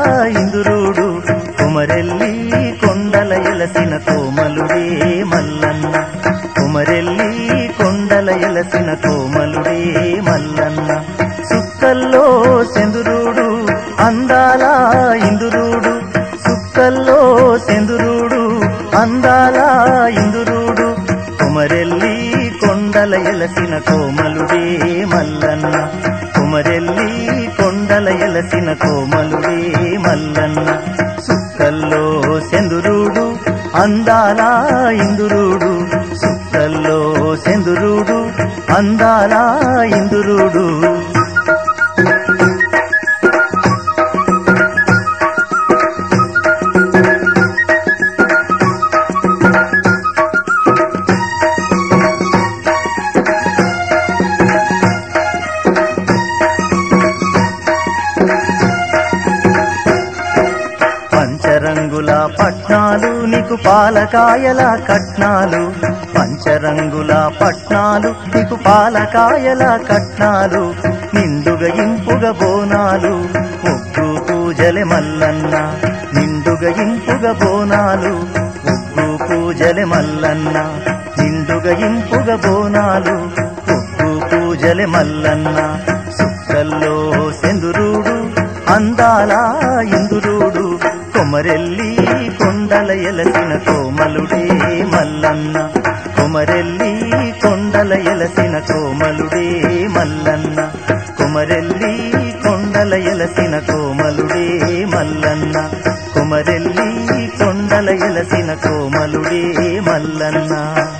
ఇందురుడు కుమరెల్లి కొండల ఎలసిన కోమలుడే మల్లన్న కుమరెల్లి కొండల ఎలసిన కోమలుడే మల్లన్న సుక్కల్లో సెందురుడు అందాల ఇందురుడు సుక్కల్లో సెందురుడు అందాల ఇందురుడు కుమరెల్లి కొండల ఎలసిన కోమలుడే మల్లన్న కుమరెల్లి కొండల ఎలసిన కోమలుడే మల్లన్న సుక్కల్లో సెందురుడు అందాల ఇందురుడు సుక్కల్లో సెందురుడు అందాల ఇందురుడు పంచరంగుల పట్నాలు నీకు పాలకాయల కట్నాలు పంచరంగుల పట్నాలు నీకు పాలకాయల కట్నాలు నిండుగా ఇంపుగా బోనాలు ఒగ్గు పూజలే మల్లన్న నిండుగా ఇంపుగా బోనాలు ఒగ్గు పూజలే మల్లన్న నిండుగా ఇంపుగా బోనాలు ఒగ్గు పూజలే మల్లన్న సుక్కల్లో సెందురుడు అందాల ఇందురుడు కొమరెల్లి కొండల ఎలసిన కోమలుడే మల్లన్న కొమరెల్లి కొండల ఎలసిన కోమలుడే మల్లన్న కొమరెల్లి కొండల ఎలసిన కోమలుడే మల్లన్న కొమరెల్లి కొండల ఎలసిన కోమలుడే మల్లన్న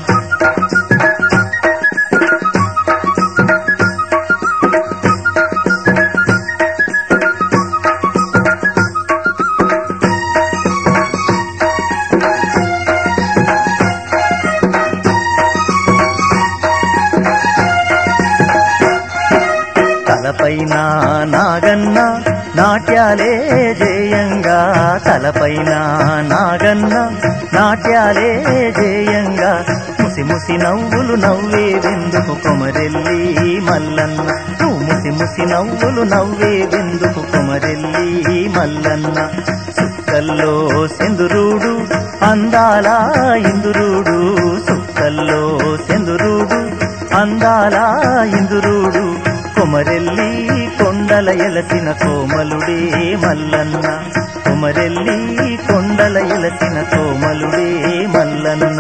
తలపైన నాగన్న నాట్యాలే జేయంగా తలపైన నాగన్న నాట్యాలే జేయంగా ముసి ముసి నవ్వులు నవ్వే వెందుకు కొమరెల్లి మల్లన్న నువ్వు ముసి ముసి నవ్వులు నవ్వే వెందుకు కొమరెల్లి మల్లన్న సుక్కల్లో సెందురుడు అందాల ఇందురుడు సుక్కల్లో సెందురుడు అందాల ఇందురుడు కొమరెల్లి కొండల ఎలసిన కోమలుడే మల్లన్న కొమరెల్లి కొండల ఎలసిన కోమలుడే మల్లన్న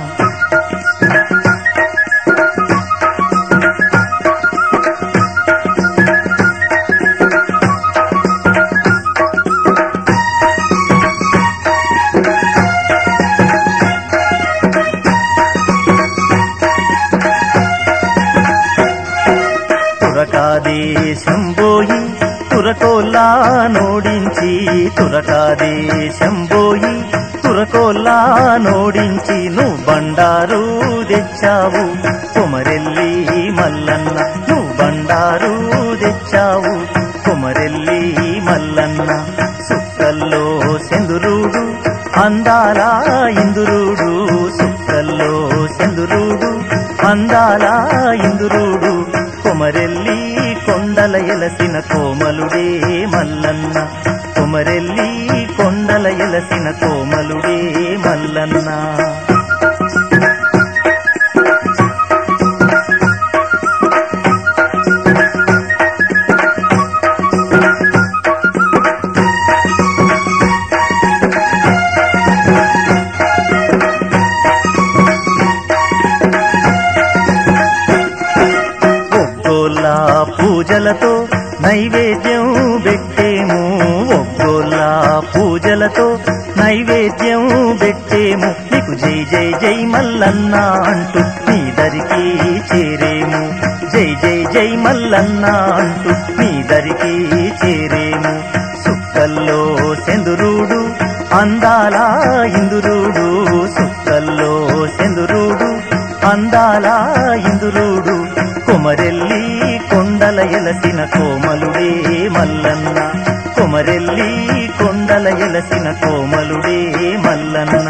తురకాదేశం పోయి తురకోల్లా నోడించి తురకాదేశం పోయి తురకోల్లా నోడించి నువ్వు బండారు తెచ్చావు కుమరెల్లి మల్లన్న నువ్వు బండారు తెచ్చావు కుమరెల్లి మల్లన్న సుక్కల్లో సెందురుడు అందాల ఇందురుడు సుక్కల్లో సెందురుడు అందాల ఇందురుడు కొమరెల్లి కొండల ఎలసిన కోమలుడే మల్లన్న కొమరెల్లి కొండల ఎలసిన కోమలుడే మల్లన్న ఒగ్గోళ్ళ పూజలతో నైవేద్యం పెట్టేము ఒగ్గోళ్ళ పూజలతో నైవేద్యం పెట్టేము నీకు జై జై జై మల్లన్న అంటూ నీ దరికి చేరేము జై జై జై మల్లన్న అంటూ నీ దరికి చేరేము సుక్కల్లో సెందురుడు అందాల ఇందురుడు సుక్కల్లో సెందురుడు అందాల ఇందురుడు కొమరెల్లి కొండల ఎలసిన కోమలుడే మల్లన్న కొమరెల్లి కొండల ఎలసిన కోమలుడే మల్లన్న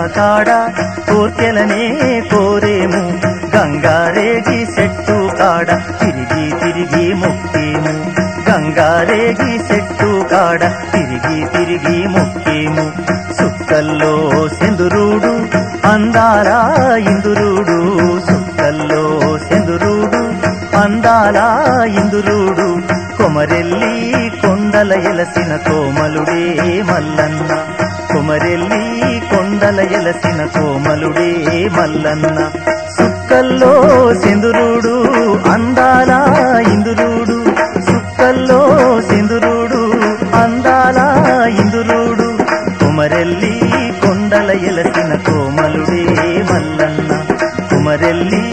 కాడ కోర్కెలనే కోరేము గంగారేగి చెట్టు కాడ తిరిగి తిరిగి మొక్కేము గంగారేగి చెట్టు కాడ తిరిగి తిరిగి మొక్కేము సుక్కల్లో సెందురుడు అందాల ఇందురుడు సుక్కల్లో సెందురుడు అందాల ఇందురుడు కొమరెల్లి కొండల ఎలసిన కోమలుడే మల్లన్న కొమరెల్లి కొండల ఎలసిన కోమలుడే మల్లన్న సుక్కల్లో సెందురుడు అందాల ఇందురుడు సుక్కల్లో సెందురుడు అందాల ఇందురుడు కుమరెల్లి కొండల ఎలసిన కోమలుడే మల్లన్న కుమరెల్లి